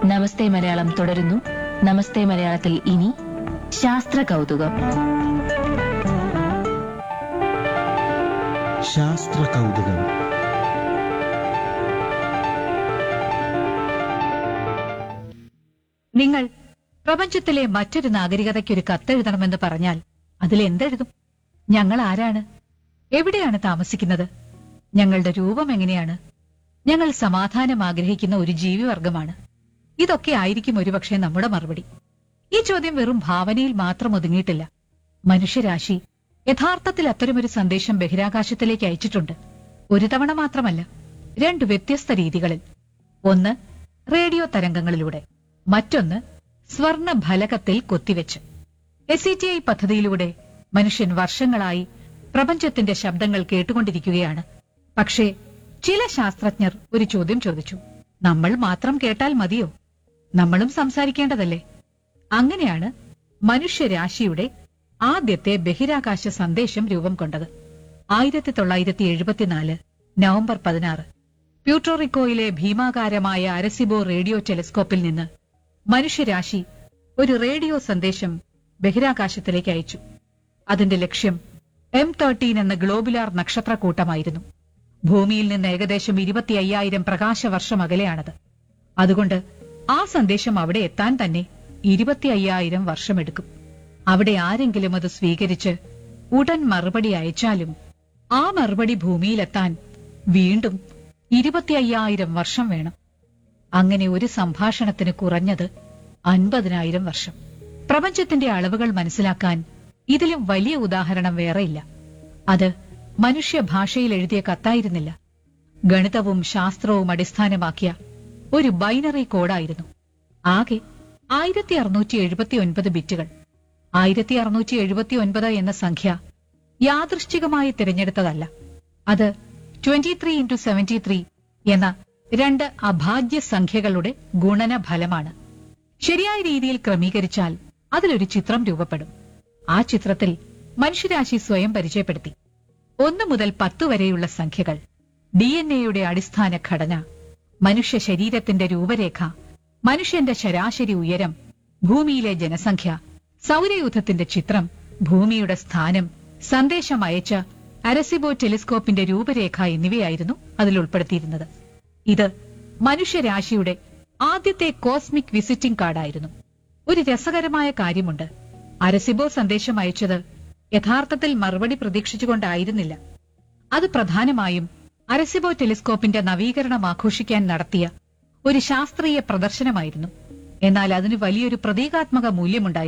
നമസ്തേ മലയാളം തുടരുന്നു നമസ്തേ മലയാളത്തിൽ ഇനി ശാസ്ത്ര കൗതുകം ശാസ്ത്ര കൗതുകം നിങ്ങൾ പ്രപഞ്ചത്തിലെ മറ്റൊരു നാഗരികതയ്ക്ക് ഒരു കത്തെഴുതണമെന്ന് പറഞ്ഞാൽ അതിൽ എന്തെഴുതും ഞങ്ങൾ ആരാണ് എവിടെയാണ് താമസിക്കുന്നത് ഞങ്ങളുടെ രൂപം എങ്ങനെയാണ് ഞങ്ങൾ സമാധാനം ആഗ്രഹിക്കുന്ന ഒരു ജീവിവർഗമാണ് ഇതൊക്കെ ആയിരിക്കും ഒരുപക്ഷെ നമ്മുടെ മറുപടി ഈ ചോദ്യം വെറും ഭാവനയിൽ മാത്രം ഒതുങ്ങിയിട്ടില്ല മനുഷ്യരാശി യഥാർത്ഥത്തിൽ അത്തരമൊരു സന്ദേശം ബഹിരാകാശത്തിലേക്ക് അയച്ചിട്ടുണ്ട് ഒരു തവണ മാത്രമല്ല രണ്ട് വ്യത്യസ്ത രീതികളിൽ ഒന്ന് റേഡിയോ തരംഗങ്ങളിലൂടെ മറ്റൊന്ന് സ്വർണ ഫലകത്തിൽ കൊത്തിവെച്ച് എസ് ടി ഐ പദ്ധതിയിലൂടെ മനുഷ്യൻ വർഷങ്ങളായി പ്രപഞ്ചത്തിന്റെ ശബ്ദങ്ങൾ കേട്ടുകൊണ്ടിരിക്കുകയാണ് പക്ഷേ ചില ശാസ്ത്രജ്ഞർ ഒരു ചോദ്യം ചോദിച്ചു നമ്മൾ മാത്രം കേട്ടാൽ മതിയോ നമ്മളും സംസാരിക്കേണ്ടതല്ലേ അങ്ങനെയാണ് മനുഷ്യരാശിയുടെ ആദ്യത്തെ ബഹിരാകാശ സന്ദേശം രൂപം കൊണ്ടത് ആയിരത്തി തൊള്ളായിരത്തി എഴുപത്തിനാല് നവംബർ പതിനാറ് പ്യൂട്ടോറിക്കോയിലെ ഭീമാകാരമായ അരസിബോ റേഡിയോ ടെലിസ്കോപ്പിൽ നിന്ന് മനുഷ്യരാശി ഒരു റേഡിയോ സന്ദേശം ബഹിരാകാശത്തിലേക്ക് അയച്ചു അതിന്റെ ലക്ഷ്യം എം തേർട്ടീൻ എന്ന ഗ്ലോബുലാർ നക്ഷത്രക്കൂട്ടമായിരുന്നു ഭൂമിയിൽ നിന്ന് ഏകദേശം ഇരുപത്തി അയ്യായിരം പ്രകാശവർഷം അകലെയാണത് അതുകൊണ്ട് ആ സന്ദേശം അവിടെ എത്താൻ തന്നെ ഇരുപത്തി അയ്യായിരം വർഷമെടുക്കും അവിടെ ആരെങ്കിലും അത് സ്വീകരിച്ച് ഉടൻ മറുപടി അയച്ചാലും ആ മറുപടി ഭൂമിയിലെത്താൻ വീണ്ടും ഇരുപത്തി അയ്യായിരം വർഷം വേണം അങ്ങനെ ഒരു സംഭാഷണത്തിന് കുറഞ്ഞത് അൻപതിനായിരം വർഷം പ്രപഞ്ചത്തിന്റെ അളവുകൾ മനസ്സിലാക്കാൻ ഇതിലും വലിയ ഉദാഹരണം വേറെയില്ല അത് മനുഷ്യഭാഷയിൽ എഴുതിയ കത്തായിരുന്നില്ല ഗണിതവും ശാസ്ത്രവും അടിസ്ഥാനമാക്കിയ ഒരു ബൈനറി കോഡായിരുന്നു ആകെ ആയിരത്തി അറുന്നൂറ്റി എഴുപത്തി ഒൻപത് ബിറ്റുകൾ ആയിരത്തി അറുന്നൂറ്റി എഴുപത്തി ഒൻപത് എന്ന സംഖ്യ യാദൃശ്ചികമായി തിരഞ്ഞെടുത്തതല്ല അത് twenty three into seventy three എന്ന രണ്ട് അഭാജ്യ സംഖ്യകളുടെ ഗുണന ഫലമാണ് ശരിയായ രീതിയിൽ ക്രമീകരിച്ചാൽ അതിലൊരു ചിത്രം രൂപപ്പെടും ആ ചിത്രത്തിൽ മനുഷ്യരാശി സ്വയം പരിചയപ്പെടുത്തി ഒന്ന് മുതൽ പത്ത് വരെയുള്ള സംഖ്യകൾ ഡി എൻ എയുടെ അടിസ്ഥാന ഘടന മനുഷ്യ ശരീരത്തിന്റെ രൂപരേഖ മനുഷ്യന്റെ ശരാശരി ഉയരം ഭൂമിയിലെ ജനസംഖ്യ സൗരയൂഥത്തിന്റെ ചിത്രം ഭൂമിയുടെ സ്ഥാനം സന്ദേശം അയച്ച അരസിബോ ടെലിസ്കോപ്പിന്റെ രൂപരേഖ എന്നിവയായിരുന്നു അതിൽ ഉൾപ്പെടുത്തിയിരുന്നത് ഇത് മനുഷ്യരാശിയുടെ ആദ്യത്തെ കോസ്മിക് വിസിറ്റിംഗ് കാർഡായിരുന്നു ഒരു രസകരമായ കാര്യമുണ്ട് അരസിബോ സന്ദേശം അയച്ചത് യഥാർത്ഥത്തിൽ മറുപടി പ്രതീക്ഷിച്ചുകൊണ്ടായിരുന്നില്ല അത് പ്രധാനമായും അരസിബോ ടെലിസ്കോപ്പിന്റെ നവീകരണം ആഘോഷിക്കാൻ നടത്തിയ ഒരു ശാസ്ത്രീയ പ്രദർശനമായിരുന്നു എന്നാൽ അതിന് വലിയൊരു പ്രതീകാത്മക മൂല്യമുണ്ടായിരുന്നു